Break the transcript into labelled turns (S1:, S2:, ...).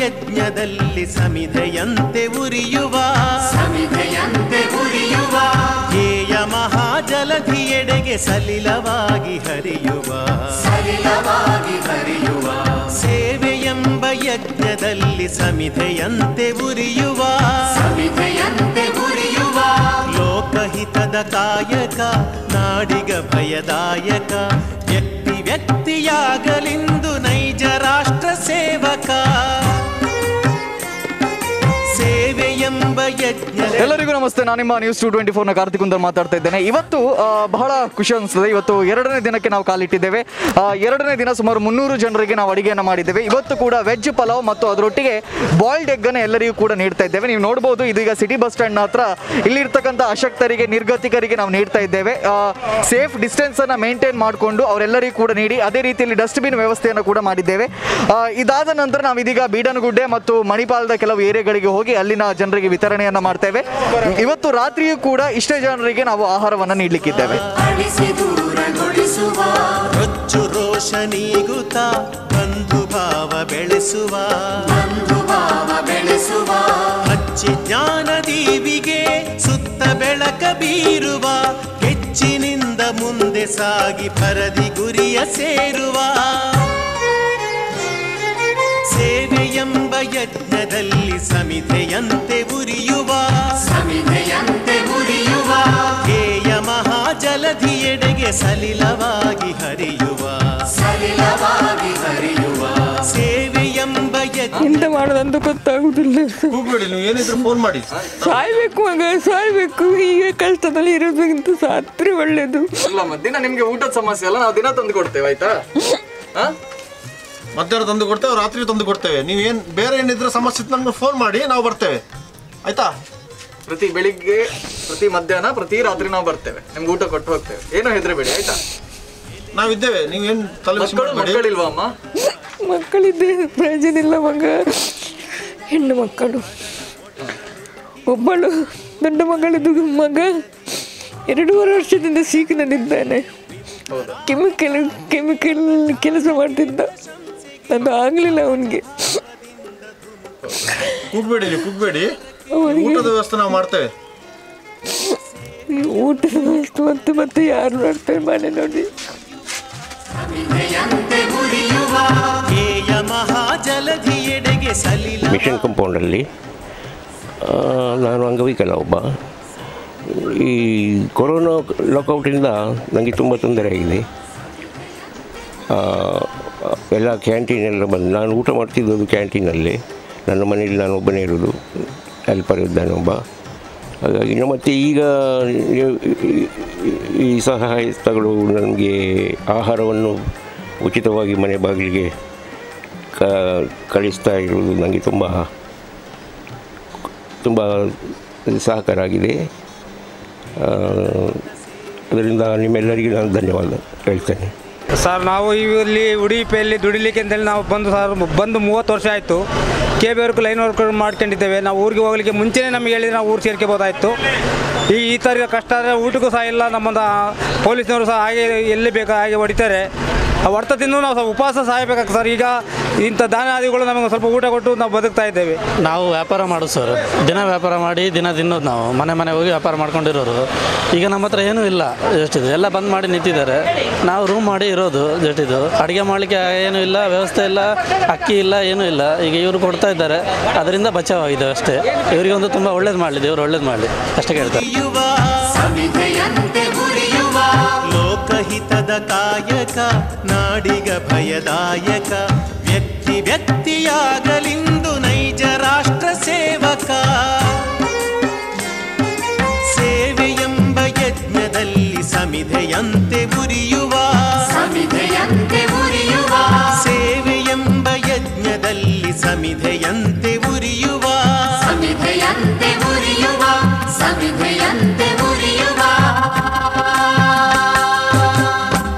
S1: ಸಮಿಧೆಯಂತೆ ಉರಿಯುವ
S2: ಸಮಿಧೆಯಂತೆ ಉರಿಯುವ
S1: ಧ್ಯೇಯ ಮಹಾಜಲಧಿಯೆಡೆಗೆ ಸಲಿಲವಾಗಿ ಹರಿಯುವ
S2: ಸಲಿಲವಾಗಿ ಹರಿಯುವ
S1: ಸೇವೆಯೆಂಬ ಯಜ್ಞದಲ್ಲಿ ಸಮಿಧೆಯಂತೆ ಉರಿಯುವ
S2: ಸಮಿಧೆಯಂತೆ ಉರಿಯುವ
S1: ಲೋಕಹಿತದ ಕಾಯಕ ನಾಡಿಗ ಭಯದಾಯಕ ವ್ಯಕ್ತಿ ವ್ಯಕ್ತಿಯಾಗಲಿಂದು ನೈಜ ರಾಷ್ಟ್ರ ಸೇವಕ ಸೇವೆಯೆಂಬ ಯಜ್ಞ
S3: ಎಲ್ಲರಿಗೂ ನಮಸ್ತೆ ನಾನು ನಿಮ್ಮ ನ್ಯೂಸ್ ಟು ಟ್ವೆಂಟಿ ಫೋರ್ನ ಕಾರ್ತಿಕ್ ಕುಂದರ್ ಮಾತಾಡ್ತಾ ಇದ್ದೇನೆ ಇವತ್ತು ಆ, ಬಹಳ ಖುಷಿ ಅನಿಸ್ತದೆ ಇವತ್ತು ಎರಡನೇ ದಿನಕ್ಕೆ ನಾವು ಕಾಲಿಟ್ಟಿದ್ದೇವೆ ಆ, ಎರಡನೇ ದಿನ ಸುಮಾರು ಮುನ್ನೂರು ಜನರಿಗೆ ನಾವು ಅಡಿಗೆಯನ್ನು ಮಾಡಿದ್ದೇವೆ ಇವತ್ತು ಕೂಡ ವೆಜ್ ಪಲಾವ್ ಮತ್ತು ಅದರೊಟ್ಟಿಗೆ ಬಾಯ್ಲ್ಡ್ ಎಗ್ ಅನ್ನು ಎಲ್ಲರಿಗೂ ಕೂಡ ನೀಡ್ತಾ ಇದ್ದೇವೆ ನೀವು ನೋಡಬಹುದು ಇದೀಗ ಸಿಟಿ ಬಸ್ ಸ್ಟ್ಯಾಂಡ್ ಹತ್ರ ಇಲ್ಲಿರ್ತಕ್ಕಂಥ ಅಶಕ್ತರಿಗೆ ನಿರ್ಗತಿಕರಿಗೆ ನಾವು ನೀಡ್ತಾ ಇದ್ದೇವೆ ಸೇಫ್ ಡಿಸ್ಟೆನ್ಸ್ ಅನ್ನ ಮೇಂಟೈನ್ ಮಾಡಿಕೊಂಡು ಅವರೆಲ್ಲರಿಗೂ ಕೂಡ ನೀಡಿ ಅದೇ ರೀತಿಯಲ್ಲಿ ಡಸ್ಟ್ಬಿನ್ ವ್ಯವಸ್ಥೆಯನ್ನು ಕೂಡ ಮಾಡಿದ್ದೇವೆ ಆ, ಇದಾದ ನಂತರ ನಾವು ಇದೀಗ ಬೀಡನಗುಡ್ಡೆ ಮತ್ತು ಮಣಿಪಾಲದ ಕೆಲವು ಏರಿಯಾಗಳಿಗೆ ಹೋಗಿ ಅಲ್ಲಿನ ಜನರಿಗೆ ವಿತರಣೆಯನ್ನ ಮಾಡ್ತೇವೆ ಇವತ್ತು ರಾತ್ರಿಯೂ ಕೂಡ ಇಷ್ಟೇ ಜನರಿಗೆ ನಾವು ಆಹಾರವನ್ನು ನೀಡಲಿಕ್ಕಿದ್ದೇವೆ
S2: ಅಳಿಸಿ ದೂರಗೊಳಿಸುವ
S1: ರೊಚ್ಚು ರೋಷ ನೀಗುತ್ತ ಬಂಧು ಭಾವ ಬೆಳೆಸುವ
S2: ಬಂಧು ಭಾವ ಬೆಳೆಸುವ
S1: ಹಚ್ಚಿ ಜ್ಞಾನ ದೀವಿಗೆ ಸುತ್ತ ಬೆಳಕ ಬೀರುವ ಹೆಚ್ಚಿನಿಂದ ಮುಂದೆ ಸಾಗಿ ಪರದಿ ಗುರಿಯ ಸೇರುವ ಸೇವೆಯೆಂಬ ಯಜ್ಞದಲ್ಲಿ ಸಮಿಧೆಯಂತೆ ಉರಿಯುವ
S2: ಸಮಿಧೆಯಂತೆ ಉರಿಯುವ
S1: ಧ್ಯೇಯ ಮಹಾಜಲಧಿಯೆಡೆಗೆ ಸಲಿಲವಾಗಿ ಹರಿಯುವ
S2: ಸಲಿಲವಾಗಿ ಹರಿಯುವ
S1: ಸೇವೆಯೆಂಬ ಯಜ್ಞ
S4: ಎಂತ ಮಾಡೋದಂತ ಗೊತ್ತಾಗುದಿಲ್ಲ ಸರ್.
S5: ಹೋಗ್ಬೇಡಿ ನೀವು ಏನಿದ್ರು ಫೋನ್ ಮಾಡಿ
S4: ಸಾಯ್ಬೇಕು ಮಗ ಸಾಯ್ಬೇಕು ಈಗ ಕಷ್ಟದಲ್ಲಿ ಇರೋದಕ್ಕಿಂತ ಸಾತ್ರೆ ಒಳ್ಳೇದು
S3: ಅಲ್ಲ ದಿನ ನಿಮ್ಗೆ ಊಟದ ಸಮಸ್ಯೆ ಅಲ್ಲ ನಾವು ದಿನ ತಂದು ಕೊಡ್ತೇವೆ ಆಯ್ತಾ ಹಾ?
S5: ಮಧ್ಯಾಹ್ನ ತಂದು ಕೊಡ್ತೇವೆ ರಾತ್ರಿ ತಂದು ಕೊಡ್ತೇವೆ ನೀವು ಏನ್ ಬೇರೆ ಏನಿದ್ರೆ ಸಮಸ್ಯೆ ಇತ್ತು ನಮ್ಗೆ ಫೋನ್ ಮಾಡಿ ನಾವು ಬರ್ತೇವೆ ಆಯ್ತಾ
S3: ಪ್ರತಿ ಬೆಳಿಗ್ಗೆ ಪ್ರತಿ ಮಧ್ಯಾಹ್ನ ಪ್ರತಿ ರಾತ್ರಿ ನಾವು ಬರ್ತೇವೆ ನಿಮ್ಗೆ ಊಟ ಕೊಟ್ಟು ಹೋಗ್ತೇವೆ ಏನೋ ಹೆದರಬೇಡಿ ಆಯ್ತಾ
S5: ನಾವಿದ್ದೇವೆ ನೀವು ಏನ್ ತಲೆ ಬಿಸಿ
S3: ಮಕ್ಕಳು
S5: ಮಾಡಬೇಡಿ
S3: ಮಕ್ಕಳಿಲ್ವಾ ಅಮ್ಮ
S4: ಮಕ್ಕಳಿದ್ದೆ ಪ್ರಯೋಜನ ಇಲ್ಲ ಮಗ ಹೆಣ್ಣು ಮಕ್ಕಳು ಒಬ್ಬಳು ದೊಡ್ಡ ಮಗಳಿದ್ದು ಮಗ ಎರಡೂವರೆ ವರ್ಷದಿಂದ ಸೀಕಿನಲ್ಲಿದ್ದಾನೆ
S3: ಹೌದಾ
S4: ಕೆಮಿಕಲ್ ಕೆಮಿಕಲ್ ಕೆಲಸ ಮಾಡ್ತಿದ್ದ ಅದು ಆಗಲಿಲ್ಲ ಅವನಿಗೆ
S5: ಕೂಗ್ಬೇಡಿ ನೀವು ಕೂಗ್ಬೇಡಿ
S4: ಅವನಿಗೆ
S5: ಊಟದ ವ್ಯವಸ್ಥೆ ನಾವು ಮಾಡ್ತೇವೆ
S4: ಈ ಊಟದ ವ್ಯವಸ್ಥೆ ಮತ್ತೆ ಮತ್ತೆ ಯಾರು ಮಾಡ್ತಾರೆ ಮನೆ ನೋಡಿ
S2: ಸಮಿಧೆಯಂತೆ ಉರಿಯುವ
S1: ಧ್ಯೇಯ ಮಹಾಜಲಧಿಯೆಡೆಗೆ ಸಲಿಲ
S6: ಮಿಷನ್ ಕಂಪೌಂಡಲ್ಲಿ ಆ, ನಾನು ಅಂಗವಿಕಲ ಒಬ್ಬ ಈ ಕೊರೋನಾ ಲಾಕೌಟಿಂದ ನನಗೆ ತುಂಬ ತೊಂದರೆ ಆಗಿದೆ ಆ, ಎಲ್ಲ ಕ್ಯಾಂಟೀನ್ ಎಲ್ಲ ಬಂದು ನಾನು ಊಟ ಮಾಡ್ತಿದ್ದದ್ದು ಕ್ಯಾಂಟೀನಲ್ಲಿ ನನ್ನ ಮನೆಯಲ್ಲಿ ನಾನು ಒಬ್ಬನೇ ಇರೋದು ಹೆಲ್ಪರ್ ಇದ್ದಾನೆ ಒಬ್ಬ ಹಾಗಾಗಿ ಇನ್ನು ಮತ್ತು ಈಗ ಈ- ಈ- ಈ ಸಹಾಯಸ್ಥಗಳು ನನಗೆ ಆಹಾರವನ್ನು ಉಚಿತವಾಗಿ ಮನೆ ಬಾಗಿಲಿಗೆ ಕ ಕಳಿಸ್ತಾ ಇರುವುದು ನನಗೆ ತುಂಬ ತುಂಬ ಸಹಕಾರ ಆಗಿದೆ ಆ, ಅದರಿಂದ ನಿಮ್ಮೆಲ್ಲರಿಗೂ ನಾನು ಧನ್ಯವಾದ ಹೇಳ್ತೇನೆ
S7: ಸರ್ ನಾವು ಇಲ್ಲಿ ಉಡುಪಿಯಲ್ಲಿ ದುಡಿಲಿಕ್ಕೆ ಅಂತೇಳಿ ನಾವು ಬಂದು ಸರ್ ಬಂದು ಮೂವತ್ತು ವರ್ಷ ಆಯಿತು K B work line work ಮಾಡ್ಕೊಂಡಿದ್ದೇವೆ ನಾವು ಊರಿಗೆ ಹೋಗಲಿಕ್ಕೆ ಮುಂಚೆನೇ ನಮಗೆ ಹೇಳಿದ್ರೆ ನಾವು ಊರು ಸೇರ್ಕೋಬೋದಾಯಿತು ಈ ಈ ಥರ ಕಷ್ಟ ಆದರೆ ಊಟಕ್ಕೂ ಸಹ ಇಲ್ಲ ನಮ್ಮದು ಪೊಲೀಸ್ನವರು ಸಹ ಹಾಗೆ ಎಲ್ಲಿ ಬೇಕಾ ಹಾಗೆ ಹೊಡಿತಾರೆ ಆ ಹೊಡ್ತ ತಿಂದು ನಾವು ಸ್ವಲ್ಪ ಉಪವಾಸ ಸಾಯಬೇಕಾಗ್ತದೆ ಸರ್ ಈಗ ಇಂಥ ದಾನಾದಿಗಳು ನಮಗೆ ಸ್ವಲ್ಪ ಊಟ ಕೊಟ್ಟು ನಾವು ಬದುಕ್ತಾ ಇದ್ದೇವೆ
S8: ನಾವು ವ್ಯಾಪಾರ ಮಾಡೋದು ಸರ್ ದಿನ ವ್ಯಾಪಾರ ಮಾಡಿ ದಿನ ತಿನ್ನೋದು ನಾವು ಮನೆ ಮನೆ ಹೋಗಿ ವ್ಯಾಪಾರ ಮಾಡ್ಕೊಂಡಿರೋರು ಈಗ ನಮ್ಮ ಹತ್ರ ಏನೂ ಇಲ್ಲ ಎಷ್ಟಿದೆ ಎಲ್ಲ ಬಂದ್ ಮಾಡಿ ನಿಂತಿದ್ದಾರೆ ನಾವು ರೂಮ್ ಮಾಡಿ ಇರೋದು ಜಷ್ಟಿದು ಅಡುಗೆ ಮಾಡಲಿಕ್ಕೆ ಏನೂ ಇಲ್ಲ ವ್ಯವಸ್ಥೆ ಇಲ್ಲ ಅಕ್ಕಿ ಇಲ್ಲ ಏನೂ ಇಲ್ಲ ಈಗ ಇವರು ಕೊಡ್ತಾ ಇದ್ದಾರೆ ಅದರಿಂದ ಬಚಾವಾಗಿದೆ ಅಷ್ಟೇ ಇವರಿಗೊಂದು ತುಂಬ ಒಳ್ಳೇದು ಮಾಡಲಿ ದೇವರು ಒಳ್ಳೇದು ಮಾಡಲಿ ಅಷ್ಟೇ ಕೇಳ್ತಾರೆ
S1: ಉರಿಯುವ
S2: ಸಮಿಧೆಯಂತೆ ಉರಿಯುವ
S1: ಲೋಕಹಿತದ ಕಾಯಕ ನಾಡಿಗ ಭಯದಾಯಕ ವ್ಯಕ್ತಿ ವ್ಯಕ್ತಿಯಾಗಲಿಂದು ನೈಜ ರಾಷ್ಟ್ರ ಸೇವಕ ಸೇವೆಯೆಂಬ ಯಜ್ಞದಲ್ಲಿ ಸಮಿಧೆಯಂತೆ ಉರಿಯುವ
S2: ಸಮಿಧೆಯಂತೆ ಉರಿಯುವ
S1: ಸೇವೆಯೆಂಬ ಯಜ್ಞದಲ್ಲಿ ಸಮಿಧೆಯಂತೆ ಉರಿಯುವ